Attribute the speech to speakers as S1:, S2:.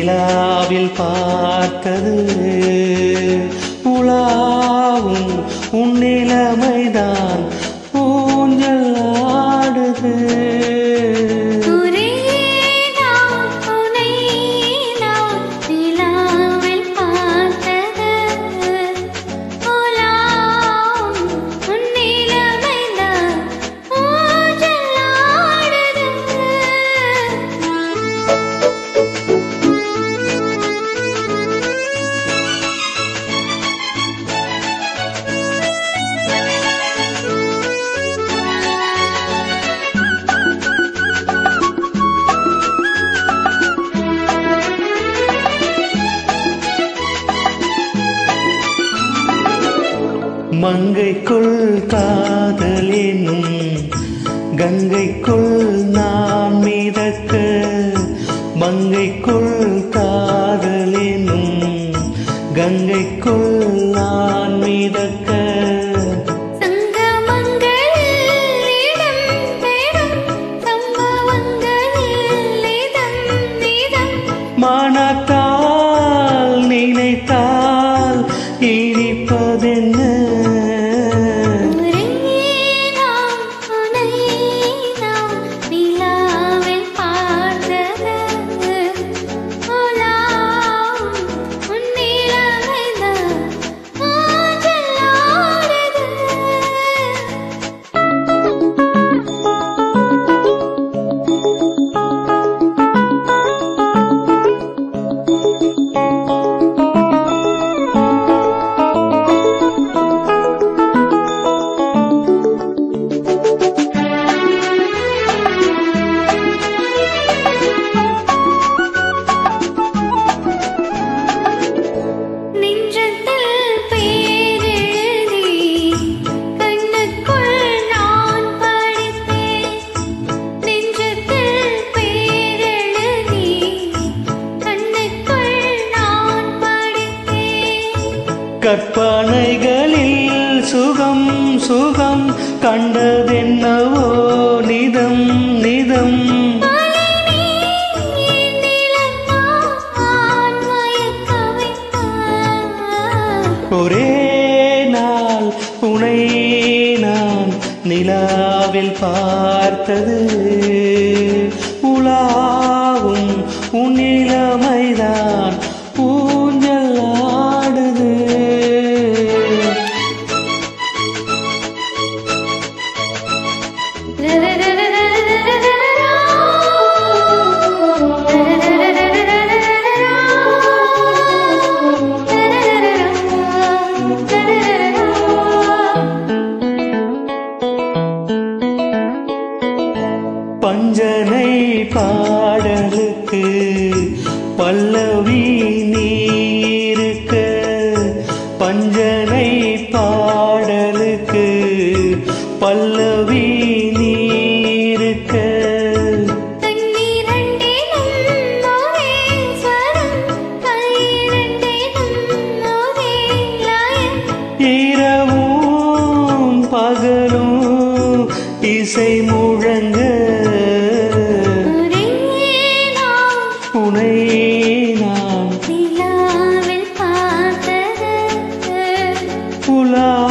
S1: நிலாவில் பார்த்தது உலாவும் உன்னிலமைதான் ஊஞ்சல் ஆடுது
S2: ஒரே நாள் உனை நான் நிலாவில் பார்த்தது உலாவும் உன் நிலமைதான் ஊஞ்சல் ஆடுது
S1: மங்கைக்குள் காதலினும் கங்கைக்குள் நான் மிதக்க மங்கைக்குள் காதலினும் கங்கைக்குள் நான் மிதக்க
S2: சங்கமங்களில் இடம்பெறும் சம்பவங்களில் இதம் இதம்
S1: மனத்தால் நினைத்தால் இனிப்பதென்ன
S2: ஒரே நாள் உனை நான் நிலாவில் பார்த்தது உலாவும் உன் நிலமைதான் ஊஞ்சல் ஆடுது நெஞ்சத்தில் பேரெழுதி கண்ணுக்குள் நான் படித்தேன் நெஞ்சத்தில் பேரெழுதி கண்ணுக்குள் நான் படித்தேன்
S1: கற்பனைகளில் சுகம் சுகம் கண்டதென்னவோ நிதம் நிதம் ஒரே நாள் உனை நான் நிலாவில் பார்த்தது உலாவும் உன்னிலமைதான் ஊஞ்சல் ஆடுது பஞ்சனை பாடலுக்கு பல்லவி நீருக்க பஞ்சனை பாடலுக்கு பல்லவி நீருக்க
S2: கண்ணீரண்டிலும் ஒரே ஸ்வரம் கையிரண்டிலும் ஒரே லயம்
S1: இரவும் பகலும் இசை முழங்க
S2: ஒரே நாள்
S1: உனை நான்
S2: நிலாவில் பார்த்தது
S1: உலா